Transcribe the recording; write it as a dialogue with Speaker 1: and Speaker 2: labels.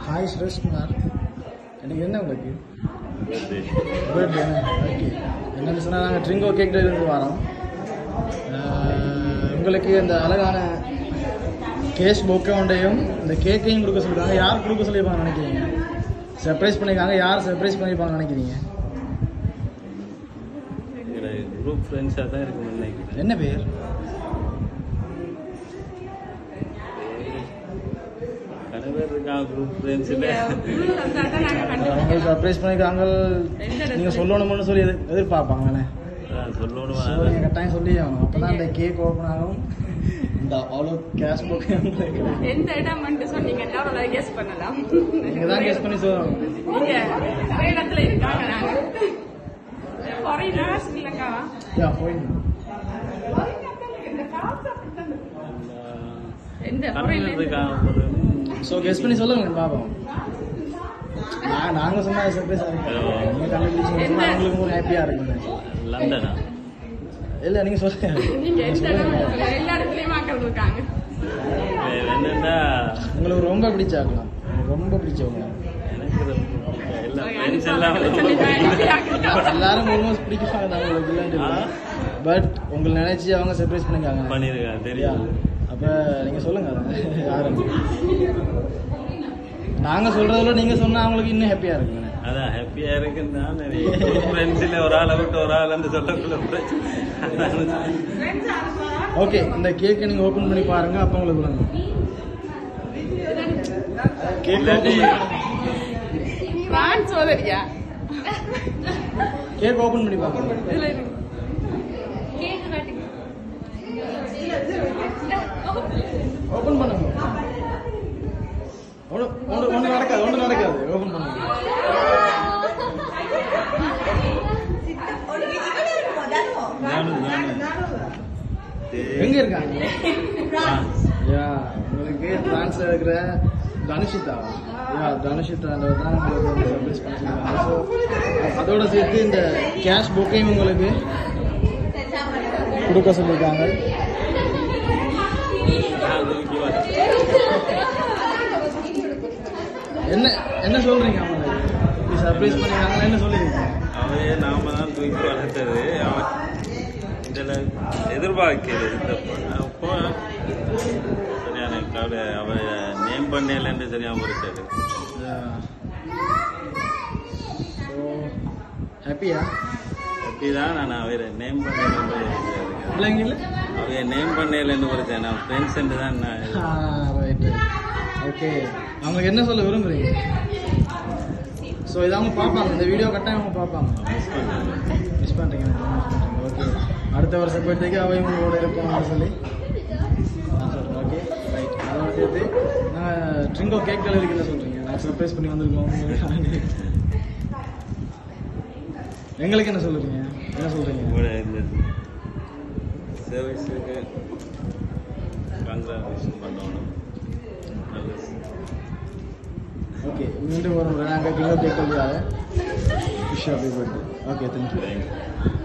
Speaker 1: Hi Sureshkumar எனக்கு என்ன உங்களுக்கு பர்த்டே ஓகே என்னன்னு சொன்னால் நாங்கள் ட்ரிங்கோ கேக்கில் இருந்து வரோம் அஹ், உங்களுக்கு இந்த அழகான கேஷ் பொக்கவுண்டையும் இந்த கேக்கையும் கொடுக்க சொல்லிருக்காங்க யார் கொடுக்க சொல்லியிருப்பாங்க நினைக்கிறீங்க சர்ப்ரைஸ் பண்ணியிருக்காங்க யார் சர்ப்ரைஸ் பண்ணியிருப்பாங்க நினைக்கிறீங்க
Speaker 2: குரூப் ஃப்ரெண்ட்ஸாக தான் இருக்கும்னு நினைக்கிறேன்
Speaker 1: என்ன பேர்
Speaker 2: நிறைய பேர் இருக்காங்க குரூப் ஃப்ரெண்ட்ஸில்
Speaker 1: அவங்க சர்ப்ரைஸ் பண்ணியிருக்காங்க நீங்கள் சொல்லணும்னு சொல்லி எதிர் எதிர்பார்ப்பாங்கண்ணே
Speaker 2: சொல்லணும்
Speaker 1: ஸோ நீங்கள் கட்டாயம் சொல்லி ஆகணும் அப்போ தான் இந்த கேக் ஓப்பன் ஆகும் இந்த அவ்வளோ கேஷ் பொக்கை
Speaker 3: எந்த இடம் வந்து சொன்னீங்கன்னா அவ்வளோ கெஸ் பண்ணலாம்
Speaker 1: நீங்கள் தான் கெஸ் பண்ணி சொல்லணும்
Speaker 3: நீங்க இடத்துல இருக்காங்க நாங்க ஃபாரினா ஸ்ரீலங்காவா
Speaker 1: யா போயிடணும்
Speaker 3: எந்த
Speaker 2: தமிழ்
Speaker 3: foreign
Speaker 2: இருக்காங்க ஒரு
Speaker 1: ஸோ கெஸ் பண்ணி சொல்லுங்க பாப்போம் நான் நாங்கள் சொன்னா சர்ப்ரைஸ் ஆகிருக்கோம் நீங்கள் கண்டுபிடிச்சிங்க சொன்னா உங்களுக்கு ஒரு ஹாப்பியாக இருக்குங்க
Speaker 2: லண்டனா
Speaker 1: இல்லை நீங்கள் சொல்லுங்க
Speaker 3: நீங்க எந்த இடம் எல்லா இடத்துலயும் மக்கள் இருக்காங்க
Speaker 2: வேற என்னன்னா
Speaker 1: உங்களுக்கு ரொம்ப பிடிச்சாக்கலாம் உங்களுக்கு ரொம்ப பிடிச்சவங்க
Speaker 2: எனக்கு ரொம்ப பிடிக்கும். எல்லா ஃப்ரெண்ட்ஸ் எல்லாம் ரொம்ப பிடிக்கும்.
Speaker 1: எல்லாரும் ஆல்மோஸ்ட் பிடிக்குவாங்க தான் உங்களுக்கு இல்லைன்னு
Speaker 2: ஆ?
Speaker 1: பட் உங்களை நினைச்சு அவங்க சர்ப்ரைஸ் பண்ணிருக்காங்க
Speaker 2: பண்ணிருக்காங்க
Speaker 1: சரியா
Speaker 2: தெரியும்
Speaker 1: அப்ப நீங்க சொல்லுங்க அதை. யாருன்னு நாங்க சொல்றதுல நீங்க சொன்னா அவங்களுக்கு இன்னும் ஹாப்பியா இருக்குங்க
Speaker 2: அதான் ஹாப்பியா இருக்குன்னா நிறைய ஃப்ரெண்ட்ஸில் ஒரு ஆளை விட்டு ஒரு ஆள் வந்து சொல்லக்குள்ள பிரச்சனை அதான்
Speaker 1: ஓகே இந்த கேக்கை நீங்க ஓபன் பண்ணி பாருங்க அப்ப உங்களுக்கு விளங்கும் கேக்
Speaker 2: இல்லாட்டி
Speaker 3: வான் சோதரியா
Speaker 1: கேக் ஓபன் பண்ணி பாருங்க
Speaker 3: இதுல இருக்கு
Speaker 1: ஓபன் பண்ணுங்க ஒண்ணு ஒண்ணு ஒண்ணு நடக்காது ஒண்ணு நடக்காது ஓபன் பண்ணுங்க
Speaker 2: நானும் நானும்
Speaker 1: எங்க இருக்காங்க யா உங்களுக்கு பிரான்ஸ்ல இருக்கிற தனுஷிதா யா தனுஷிதான்றவர் தான் உங்களுக்கு வந்து சர்ப்ரைஸ் பண்ணிருக்காங்க ஸோ அதோட சேர்த்து இந்த கேஷ் புக்கையும் உங்களுக்கு கொடுக்க சொல்லியிருக்காங்க
Speaker 2: நான் தூக்கி வரேன்.
Speaker 1: என்ன என்ன சொல்றீங்க அவங்களுக்கு சர்ப்ரைஸ் பண்ணிருக்காங்க என்ன சொல்லிருக்கீங்க
Speaker 2: அவையே நாம தான் தூக்கி வளர்த்தது அவன் இதில் எதிர்பார்க்கிறது இந்த பொண்ணு. அப்போ சரியான கவலை அவ நேம் பண்ணலன்னு சரியா முடிச்சது
Speaker 1: ஸோ ஹாப்பியா
Speaker 2: அப்படி தான் நான் அவைய நேம் பண்ணல
Speaker 1: பிள்ளைங்கள
Speaker 2: அவைய நேம் பண்ணலன்னு முடிச்சேன் நான் ஃப்ரெண்ட்ஸ் தான் நான்
Speaker 1: ரைட்டு ஓகே அவங்களுக்கு என்ன சொல்ல விரும்புறீங்க ஸோ இதை அவங்க பார்ப்பாங்க இந்த வீடியோ கட்டாயம் அவங்க பார்ப்பாங்க
Speaker 2: மிஸ் பண்ணேன்
Speaker 1: மிஸ் பண்ணுறீங்க ஓகே அடுத்த வருஷம் போயிட்டு அவ இவங்களோட இருப்போம்னு சொல்லி நான் சொல்கிறேன் ஓகே ரைட் அதோட சேர்த்து நாங்கள் ட்ரிங்கோ கேக் டெலிவரிக்கு என்ன சொல்கிறீங்க நான் சர்ப்ரைஸ் பண்ணி வந்திருக்கோம் எங்களுக்கு என்ன சொல்லுறீங்க என்ன சொல்கிறீங்க
Speaker 2: உங்களோட இந்த சர்வீஸுக்கு கங்க்ராச்சுலேஷன் பண்ணணும் நல்லது
Speaker 1: ஓகே மீண்டும் ஒரு நாங்கள் ட்ரிங்கோ கேக் டெலிவரியாக wish happy birthday okay thank you
Speaker 2: thank you